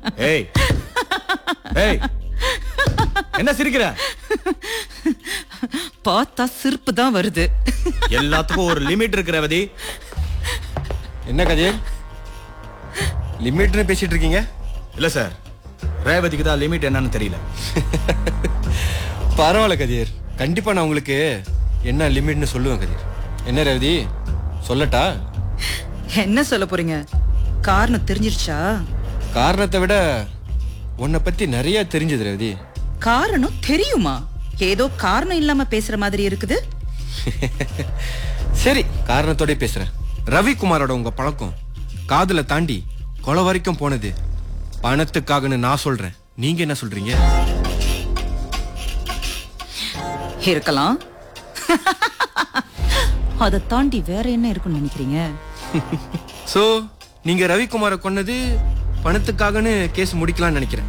ஏய் ஏய் என்ன சிரிக்கிற பார்த்தா சிரிப்பு தான் வருது எல்லாத்துக்கும் ஒரு லிமிட் இருக்கு ரேவதி என்ன கதிர் லிமிட்னு பேசிட்டு இருக்கீங்க இல்ல சார் ரேவதிக்கு தான் லிமிட் என்னன்னு தெரியல பரவாயில்ல கதிர் கண்டிப்பா நான் உங்களுக்கு என்ன லிமிட்னு சொல்லுவேன் கதிர் என்ன ரேவதி சொல்லட்டா என்ன சொல்ல போறீங்க காரணம் தெரிஞ்சிருச்சா காரணத்தை விட உன்னை பத்தி நிறைய தெரிஞ்சது ரேவதி காரணம் தெரியுமா ஏதோ காரணம் இல்லாம பேசுற மாதிரி இருக்குது சரி காரணத்தோட பேசுறேன் ரவிக்குமாரோட உங்க பழக்கம் காதுல தாண்டி கொலை வரைக்கும் போனது பணத்துக்காகன்னு நான் சொல்றேன் நீங்க என்ன சொல்றீங்க இருக்கலாம் அதை தாண்டி வேற என்ன இருக்குன்னு நினைக்கிறீங்க சோ நீங்க ரவிக்குமாரை கொன்னது பணத்துக்காகன்னு கேஸ் முடிக்கலாம்னு நினைக்கிறேன்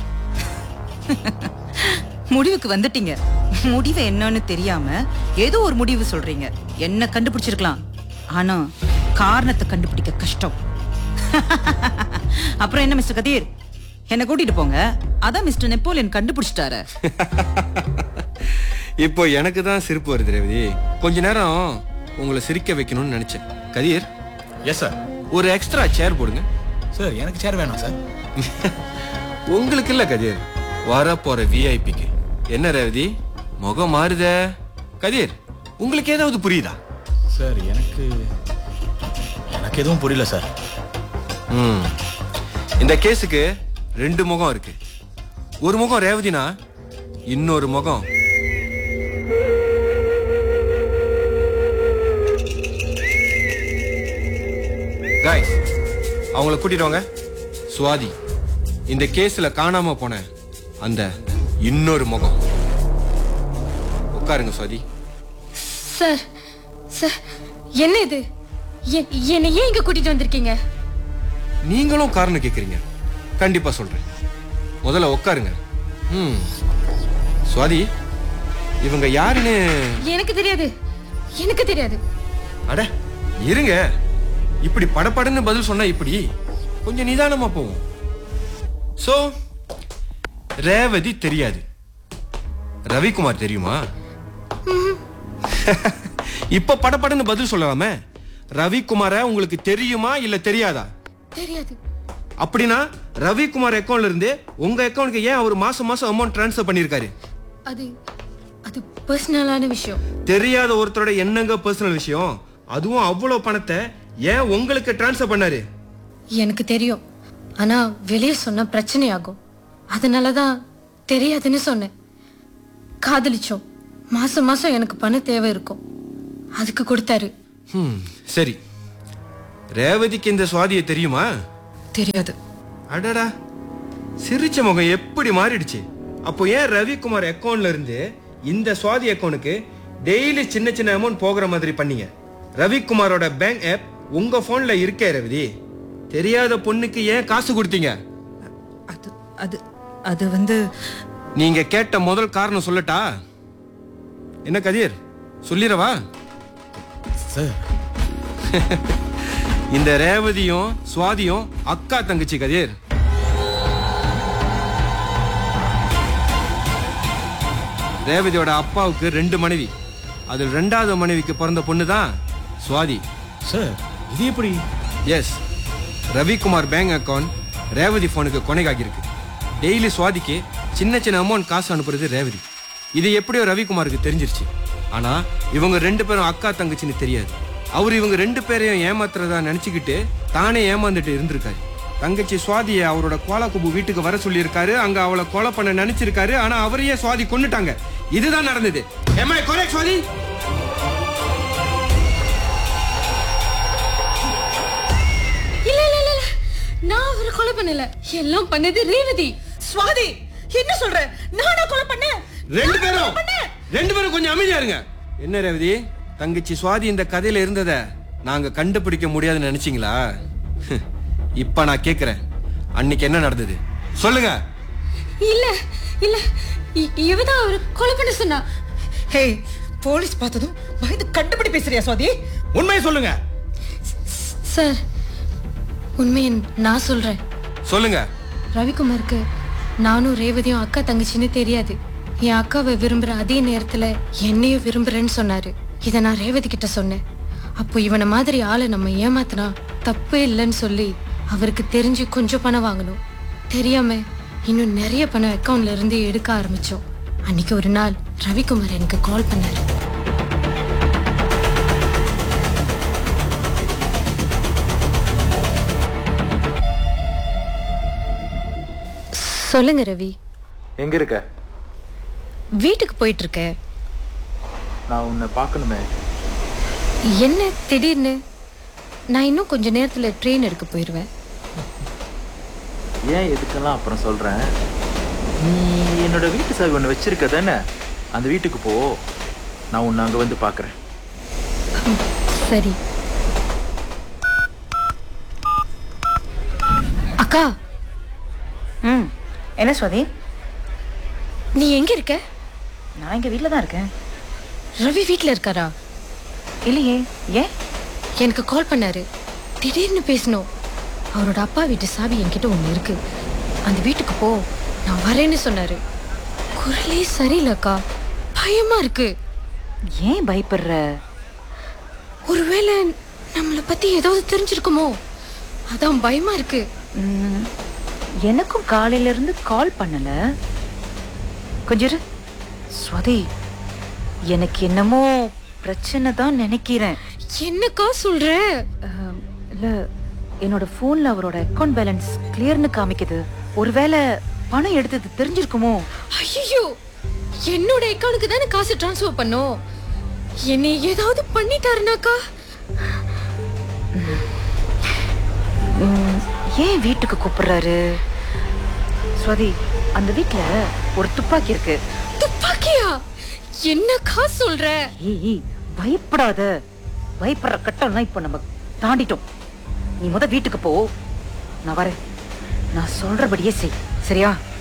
முடிவுக்கு வந்துட்டீங்க முடிவு என்னன்னு தெரியாம ஏதோ ஒரு முடிவு சொல்றீங்க என்ன கண்டுபிடிச்சிருக்கலாம் ஆனா காரணத்தை கண்டுபிடிக்க கஷ்டம் அப்புறம் என்ன மிஸ்டர் கதீர் என்ன கூட்டிட்டு போங்க அதான் மிஸ்டர் நெப்போலியன் கண்டுபிடிச்சிட்டாரு இப்போ எனக்கு தான் சிரிப்பு வருது ரேவதி கொஞ்ச நேரம் உங்களை சிரிக்க வைக்கணும்னு நினைச்சேன் கதிர் எஸ் சார் ஒரு எக்ஸ்ட்ரா சேர் போடுங்க சார் எனக்கு சேர் வேணாம் சார் உங்களுக்கு இல்ல கதிர் வர போற விஐபிக்கு என்ன ரேவதி முகம் மாறுதே கதிர் உங்களுக்கு ஏதாவது புரியுதா சார் எனக்கு எனக்கு எதுவும் புரியல சார் ம் இந்த கேஸுக்கு ரெண்டு முகம் இருக்கு ஒரு முகம் ரேவதினா இன்னொரு முகம் காய்ஸ் அவங்கள கூட்டிட்டு வாங்க சுவாதி இந்த கேஸ்ல காணாம போன அந்த இன்னொரு முகம் உட்காருங்க சுவாதி சார் சார் என்ன இது எ- என்னை ஏன் இங்க கூட்டிட்டு வந்திருக்கீங்க நீங்களும் காரணம் கேக்குறீங்க கண்டிப்பா சொல்றேன் முதல்ல உட்காருங்க ம் சுவாதி இவங்க யாருன்னு எனக்கு தெரியாது எனக்கு தெரியாது அட இருங்க இப்படி படபடன்னு பதில் சொன்னா இப்படி கொஞ்சம் நிதானமா போவோம் சோ ரேவதி தெரியாது ரவிக்குமார் தெரியுமா இப்ப படபடன்னு பதில் சொல்லலாமே ரவிக்குமார உங்களுக்கு தெரியுமா இல்ல தெரியாதா தெரியாது அப்படின்னா ரவிக்குமார் அக்கௌண்ட்ல இருந்து உங்க அக்கௌண்ட்க்கு ஏன் அவர் மாசம் மாசம் அமௌண்ட் ட்ரான்ஸ்ஃபர் பண்ணிருக்காரு அது அது பர்சனலான விஷயம் தெரியாத ஒருத்தரோட என்னங்க பர்சனல் விஷயம் அதுவும் அவ்வளவு பணத்தை ஏன் உங்களுக்கு ட்ரான்ஸ்ஃபர் பண்ணாரு எனக்கு தெரியும் ஆனா வெளியே சொன்னா பிரச்சனையாகும் அதனாலதான் தெரியாதுன்னு சொன்னேன் காதலிச்சோம் மாசம் மாசம் எனக்கு பணம் தேவை இருக்கும் அதுக்கு கொடுத்தாரு ஹம், சரி ரேவதிக்கு இந்த சுவாதியை தெரியுமா தெரியாது அடடா சிரிச்ச முகம் எப்படி மாறிடுச்சு அப்போ ஏன் ரவிக்குமார் அக்கௌண்ட்ல இருந்து இந்த சுவாதி அக்கௌண்ட்டுக்கு டெய்லி சின்ன சின்ன அமௌண்ட் போகிற மாதிரி பண்ணீங்க ரவிக்குமாரோட பேங்க் ஆப் உங்க போன்ல இருக்கே ரவிதி தெரியாத பொண்ணுக்கு ஏன் காசு கொடுத்தீங்க அது அது அது வந்து நீங்க கேட்ட முதல் காரணம் சொல்லட்டா என்ன கதிர் சொல்லிடவா சார் இந்த ரேவதியும் சுவாதியும் அக்கா தங்கச்சி கதிர் ரேவதியோட அப்பாவுக்கு ரெண்டு மனைவி அதில் ரெண்டாவது மனைவிக்கு பிறந்த பொண்ணு தான் சுவாதி சார் இது எப்படி S Ravikumar bank account Revathi ஃபோனுக்கு கொனைகாகியிருக்கு டெய்லி சுவாதிக்கு சின்ன சின்ன அமௌண்ட் காசு அனுப்புறது ரேவதி இது எப்படியோ ரவிக்குமாருக்கு தெரிஞ்சிருச்சு ஆனா இவங்க ரெண்டு பேரும் அக்கா தங்கச்சின்னு தெரியாது அவர் இவங்க ரெண்டு பேரையும் ஏமாத்துறதா நினைச்சுக்கிட்டு தானே ஏமாந்துட்டு இருந்திருக்காரு தங்கச்சி சுவாதியை அவரோட கோலாக்குபு வீட்டுக்கு வர சொல்லியிருக்காரு அங்க அவளை கொலை பண்ண நினைச்சிருக்காரு ஆனா அவரையே சுவாதி கொன்னுட்டாங்க இதுதான் நடந்தது Am I correct, சுவாதி இல்ல இல்ல இல்ல இல்ல. நான் அவரை கொலை பண்ணல எல்லாம் பண்ணது ரேவதி சுவாதி என்ன சொல்ற நானா கொலை பண்ணேன் ரெண்டு பேரும் ரெண்டு பேரும் கொஞ்சம் அமைதியா இருங்க என்ன ரேவதி தங்கச்சி சுவாதி இந்த கதையில இருந்தத நாங்க கண்டுபிடிக்க முடியாதுன்னு நினைச்சீங்களா இப்ப நான் கேக்குறேன் அன்னைக்கு என்ன நடந்தது சொல்லுங்க இல்ல இல்ல இ- இவதான் அவரை கொலை பண்ண சொன்னா ஹே போலீஸ் பார்த்ததும் பயந்து கண்டுபிடி பேசுறியா சுவாதி உண்மையை சொல்லுங்க சார் உண்மையை நான் சொல்றேன் சொல்லுங்க ரவிக்குமாருக்கு நானும் ரேவதியும் அக்கா தங்கச்சின்னு தெரியாது என் அக்காவை விரும்புற அதே நேரத்துல என்னையும் விரும்புறேன்னு சொன்னாரு இதை நான் ரேவதி கிட்ட சொன்னேன் அப்போ இவனை மாதிரி ஆளை நம்ம ஏமாத்தினா தப்பு இல்லைன்னு சொல்லி அவருக்கு தெரிஞ்சு கொஞ்சம் பணம் வாங்கணும் தெரியாம இன்னும் நிறைய பணம் அக்கவுண்ட்ல இருந்து எடுக்க ஆரம்பிச்சோம் அன்னைக்கு ஒரு நாள் ரவிக்குமார் எனக்கு கால் பண்ணாரு சொல்லுங்க ரவி எங்க இருக்க வீட்டுக்கு போயிட்டு இருக்கேன் நான் உன்னை பார்க்கணுமே என்ன திடீர்னு நான் இன்னும் கொஞ்ச நேரத்துல ட்ரெயின் எடுக்க போயிடுவேன் ஏன் எதுக்கெல்லாம் அப்புறம் சொல்றேன் நீ என்னோட வீட்டு சாவி ஒன்று வச்சிருக்க தானே அந்த வீட்டுக்கு போ நான் உன்னை அங்க வந்து பார்க்கறேன் சரி அக்கா ம் என்ன சுவாதி நீ எங்க இருக்க நான் இங்க வீட்ல தான் இருக்கேன் ரவி வீட்ல இருக்காரா இல்லையே ஏன் எனக்கு கால் பண்ணாரு திடீர்னு பேசணும் அவரோட அப்பா வீட்டு சாவி என்கிட்ட ஒன்று இருக்கு அந்த வீட்டுக்கு போ நான் வரேன்னு சொன்னாரு குரலே சரியில்லக்கா பயமா இருக்கு ஏன் பயப்படுற ஒருவேளை நம்மளை பத்தி ஏதாவது தெரிஞ்சிருக்குமோ அதான் பயமா இருக்கு ம், எனக்கும் காலையில இருந்து கால் பண்ணல கொஞ்சம் இரு. சுவாதி எனக்கு என்னமோ பிரச்சனை தான் நினைக்கிறேன் என்னக்கா சொல்ற அஹ், இல்ல என்னோட போன்ல அவரோட அக்கவுண்ட் பேலன்ஸ் கிளியர்னு காமிக்குது ஒருவேளை பணம் எடுத்தது தெரிஞ்சிருக்குமோ ஐயோ என்னோட அக்கௌண்ட்க்கு தானே காசு ட்ரான்ஸ்ஃபர் பண்ணோம் என்னை ஏதாவது பண்ணிட்டாருனாக்கா ம், ஏன் வீட்டுக்கு கூப்பிடுறாரு சுவாதி அந்த வீட்ல ஒரு துப்பாக்கி இருக்கு துப்பாக்கியா என்னக்கா சொல்ற ஏய் ஏய், பயப்படாத பயப்படுற கட்டம்லாம் இப்ப நம்ம தாண்டிட்டோம் நீ முத வீட்டுக்கு போ நான் வரேன் நான் சொல்றபடியே செய் சரியா